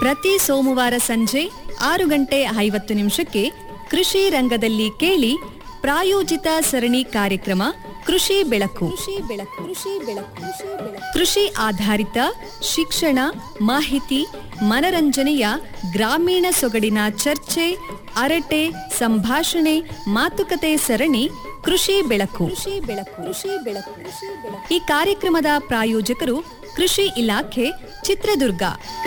ಪ್ರತಿ ಸೋಮವಾರ ಸಂಜೆ ಆರು ಗಂಟೆ ಐವತ್ತು ನಿಮಿಷಕ್ಕೆ ಕೃಷಿ ರಂಗದಲ್ಲಿ ಕೇಳಿ ಪ್ರಾಯೋಜಿತ ಸರಣಿ ಕಾರ್ಯಕ್ರಮ ಕೃಷಿ ಬೆಳಕು ಕೃಷಿ ಬೆಳಕು ಕೃಷಿ ಬೆಳಕು ಕೃಷಿ ಆಧಾರಿತ ಶಿಕ್ಷಣ ಮಾಹಿತಿ ಮನರಂಜನೆಯ ಗ್ರಾಮೀಣ ಸೊಗಡಿನ ಚರ್ಚೆ ಅರಟೆ ಸಂಭಾಷಣೆ ಮಾತುಕತೆ ಸರಣಿ ಕೃಷಿ ಬೆಳಕು ಕೃಷಿ ಬೆಳಕು ಕೃಷಿ ಬೆಳಕು ಈ ಕಾರ್ಯಕ್ರಮದ ಪ್ರಾಯೋಜಕರು ಕೃಷಿ ಇಲಾಖೆ ಚಿತ್ರದುರ್ಗ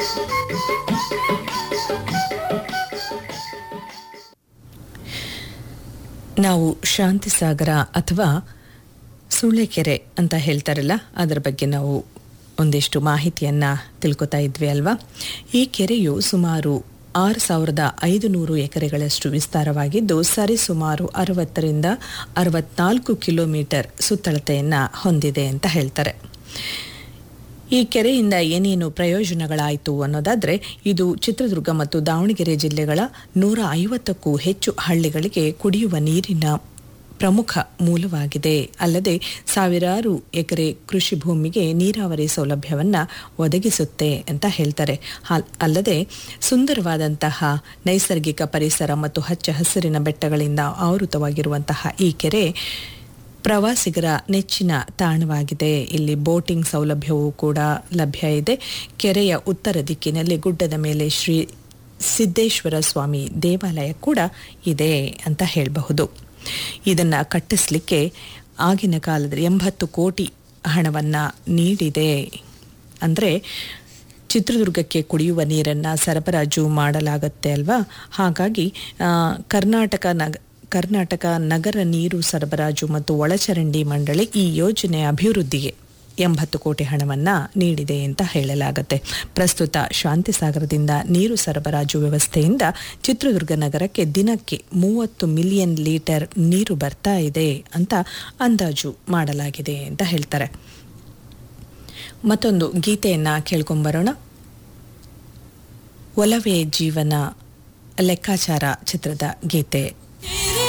ನಾವು ಶಾಂತಿಸಾಗರ ಅಥವಾ ಸೂಳೆಕೆರೆ ಅಂತ ಹೇಳ್ತಾರಲ್ಲ ಅದರ ಬಗ್ಗೆ ನಾವು ಒಂದಿಷ್ಟು ಮಾಹಿತಿಯನ್ನು ತಿಳ್ಕೊತಾ ಇದ್ವಿ ಅಲ್ವಾ ಈ ಕೆರೆಯು ಸುಮಾರು ಆರು ಸಾವಿರದ ಐದು ನೂರು ಎಕರೆಗಳಷ್ಟು ವಿಸ್ತಾರವಾಗಿದ್ದು ಸರಿಸುಮಾರು ಅರವತ್ತರಿಂದ ಅರವತ್ನಾಲ್ಕು ಕಿಲೋಮೀಟರ್ ಸುತ್ತಳತೆಯನ್ನು ಹೊಂದಿದೆ ಅಂತ ಹೇಳ್ತಾರೆ ಈ ಕೆರೆಯಿಂದ ಏನೇನು ಪ್ರಯೋಜನಗಳಾಯಿತು ಅನ್ನೋದಾದರೆ ಇದು ಚಿತ್ರದುರ್ಗ ಮತ್ತು ದಾವಣಗೆರೆ ಜಿಲ್ಲೆಗಳ ನೂರ ಐವತ್ತಕ್ಕೂ ಹೆಚ್ಚು ಹಳ್ಳಿಗಳಿಗೆ ಕುಡಿಯುವ ನೀರಿನ ಪ್ರಮುಖ ಮೂಲವಾಗಿದೆ ಅಲ್ಲದೆ ಸಾವಿರಾರು ಎಕರೆ ಕೃಷಿ ಭೂಮಿಗೆ ನೀರಾವರಿ ಸೌಲಭ್ಯವನ್ನು ಒದಗಿಸುತ್ತೆ ಅಂತ ಹೇಳ್ತಾರೆ ಹಾಲ್- ಅಲ್ಲದೆ ಸುಂದರವಾದಂತಹ ನೈಸರ್ಗಿಕ ಪರಿಸರ ಮತ್ತು ಹಚ್ಚ ಹಸಿರಿನ ಬೆಟ್ಟಗಳಿಂದ ಆವೃತವಾಗಿರುವಂತಹ ಈ ಕೆರೆ ಪ್ರವಾಸಿಗರ ನೆಚ್ಚಿನ ತಾಣವಾಗಿದೆ ಇಲ್ಲಿ ಬೋಟಿಂಗ್ ಸೌಲಭ್ಯವೂ ಕೂಡ ಲಭ್ಯ ಇದೆ ಕೆರೆಯ ಉತ್ತರ ದಿಕ್ಕಿನಲ್ಲಿ ಗುಡ್ಡದ ಮೇಲೆ ಶ್ರೀ ಸಿದ್ದೇಶ್ವರ ಸ್ವಾಮಿ ದೇವಾಲಯ ಕೂಡ ಇದೆ ಅಂತ ಹೇಳಬಹುದು ಇದನ್ನು ಕಟ್ಟಿಸ್ಲಿಕ್ಕೆ ಆಗಿನ ಕಾಲದಲ್ಲಿ ಎಂಬತ್ತು ಕೋಟಿ ಹಣವನ್ನು ನೀಡಿದೆ ಅಂದರೆ ಚಿತ್ರದುರ್ಗಕ್ಕೆ ಕುಡಿಯುವ ನೀರನ್ನು ಸರಬರಾಜು ಮಾಡಲಾಗತ್ತೆ ಅಲ್ವಾ ಹಾಗಾಗಿ ಆ, ಕರ್ನಾಟಕ ನಗ ಕರ್ನಾಟಕ ನಗರ ನೀರು ಸರಬರಾಜು ಮತ್ತು ಒಳಚರಂಡಿ ಮಂಡಳಿ ಈ ಯೋಜನೆ ಅಭಿವೃದ್ಧಿಗೆ ಎಂಬತ್ತು ಕೋಟಿ ಹಣವನ್ನು ನೀಡಿದೆ ಅಂತ ಹೇಳಲಾಗುತ್ತೆ ಪ್ರಸ್ತುತ ಶಾಂತಿಸಾಗರದಿಂದ ನೀರು ಸರಬರಾಜು ವ್ಯವಸ್ಥೆಯಿಂದ ಚಿತ್ರದುರ್ಗ ನಗರಕ್ಕೆ ದಿನಕ್ಕೆ ಮೂವತ್ತು ಮಿಲಿಯನ್ ಲೀಟರ್ ನೀರು ಬರ್ತಾ ಇದೆ ಅಂತ ಅಂದಾಜು ಮಾಡಲಾಗಿದೆ ಅಂತ ಹೇಳ್ತಾರೆ ಮತ್ತೊಂದು ಗೀತೆಯನ್ನು ಕೇಳ್ಕೊಂಬರೋಣ ಒಲವೇ ಜೀವನ ಲೆಕ್ಕಾಚಾರ ಚಿತ್ರದ ಗೀತೆ